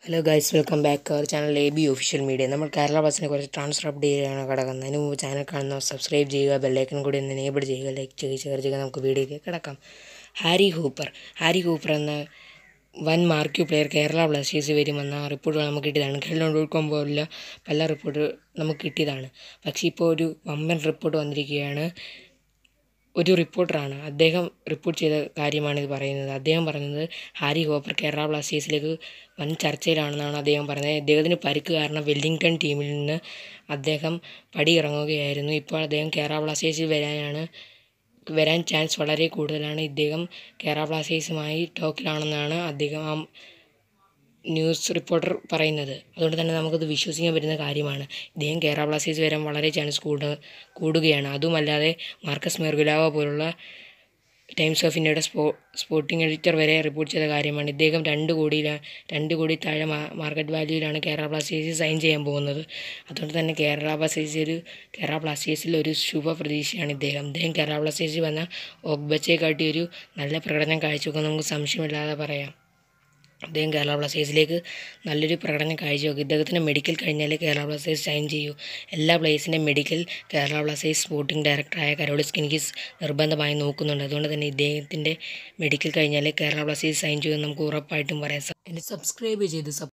hello guys welcome back our channel A B official media നമ്മൾ കേരള ബസ്സിനെ കുറിച്ച് transfer അപ്ഡേറ്റാണ് കിടക്കുന്നത് അതിന് മുമ്പ് ചാനൽ കാണുന്ന സബ്സ്ക്രൈബ് ചെയ്യുക ബെല്ലൈക്കൺ കൂടി ഒന്ന് എനേബിൾ ചെയ്യുക ലൈക്ക് ചെയ്യുക ഷെയർ ചെയ്യുക നമുക്ക് വീഡിയോയിലേക്ക് കിടക്കാം ഹാരി ഹൂപ്പർ ഹാരി ഹൂപ്പർ എന്ന വൻ മാർക്യൂ പ്ലെയർ കേരള ബ്ലാസ്റ്റേഴ്സ് വരുമെന്ന റിപ്പോർട്ടുകൾ നമുക്ക് കിട്ടിയതാണ് കേരളം ഡോട്ട് പോലുള്ള പല റിപ്പോർട്ട് നമുക്ക് കിട്ടിയതാണ് പക്ഷേ ഇപ്പോൾ ഒരു വമ്പൻ റിപ്പോർട്ട് വന്നിരിക്കുകയാണ് ഒരു റിപ്പോർട്ടറാണ് അദ്ദേഹം റിപ്പോർട്ട് ചെയ്ത കാര്യമാണ് ഇത് പറയുന്നത് അദ്ദേഹം പറയുന്നത് ഹാരി ഹോപ്പർ കേരള ബ്ലാസ്റ്റേഴ്സിലേക്ക് വൻ ചർച്ചയിലാണെന്നാണ് അദ്ദേഹം പറയുന്നത് അദ്ദേഹത്തിന് പരിക്ക് കാരണം വെല്ലിംഗ്ടൺ ടീമിൽ നിന്ന് അദ്ദേഹം പടിയിറങ്ങുകയായിരുന്നു ഇപ്പോൾ അദ്ദേഹം കേരള ബ്ലാസ്റ്റേഴ്സിൽ വരാനാണ് വരാൻ ചാൻസ് വളരെ കൂടുതലാണ് ഇദ്ദേഹം കേരള ബ്ലാസ്റ്റേഴ്സുമായി ടോക്കിലാണെന്നാണ് അദ്ദേഹം ആ ന്യൂസ് റിപ്പോർട്ടർ പറയുന്നത് അതുകൊണ്ട് തന്നെ നമുക്കത് വിശ്വസിക്കാൻ പറ്റുന്ന കാര്യമാണ് ഇദ്ദേഹം കേരള ബ്ലാസ്റ്റേഴ്സ് വരാൻ വളരെ ചാൻസ് കൂടു കൂടുകയാണ് അതുമല്ലാതെ മാർക്കസ് മെർഗുലാവ പോലുള്ള ടൈംസ് ഓഫ് ഇന്ത്യയുടെ സ്പോ സ്പോർട്ടിംഗ് എഡിറ്റർ വരെ റിപ്പോർട്ട് ചെയ്ത കാര്യമാണ് ഇദ്ദേഹം രണ്ട് കോടി രണ്ട് കോടി താഴെ മാർക്കറ്റ് വാല്യൂവിലാണ് കേരള ബ്ലാസ്റ്റേഴ്സ് സൈൻ ചെയ്യാൻ പോകുന്നത് അതുകൊണ്ട് തന്നെ കേരള ബ്ലാസ്റ്റേഴ്സ് ഒരു കേരള ബ്ലാസ്റ്റേഴ്സിൽ ഒരു ശുഭ പ്രതീക്ഷയാണ് ഇദ്ദേഹം ഇദ്ദേഹം കേരള ബ്ലാസ്റ്റേഴ്സിൽ വന്ന ഒബ്ബച്ചയെക്കാട്ടി ഒരു നല്ല പ്രകടനം കാഴ്ചവെക്കാൻ നമുക്ക് സംശയമില്ലാതെ പറയാം അദ്ദേഹം കേരള ബ്ലാസ്റ്റേഴ്സിലേക്ക് നല്ലൊരു പ്രകടനം കാഴ്ചവെക്കും ഇദ്ദേഹത്തിൻ്റെ മെഡിക്കൽ കഴിഞ്ഞാലേ കേരള ബ്ലാസ്റ്റേഴ്സ് സൈൻ ചെയ്യൂ എല്ലാ പ്ലേയേഴ്സിൻ്റെ മെഡിക്കൽ കേരള ബ്ലാസ്റ്റേഴ്സ് സ്പോർട്ടിംഗ് ഡയറക്ടറായ കരോളിസ് കിനിക്കിസ് നിർബന്ധമായി നോക്കുന്നുണ്ട് അതുകൊണ്ട് തന്നെ ഇദ്ദേഹത്തിൻ്റെ മെഡിക്കൽ കഴിഞ്ഞാലേ കേരള ബ്ലാസ്റ്റേഴ്സ് സൈൻ ചെയ്യുമെന്ന് നമുക്ക് ഉറപ്പായിട്ടും പറയാം എന്നെ സബ്സ്ക്രൈബ് ചെയ്ത്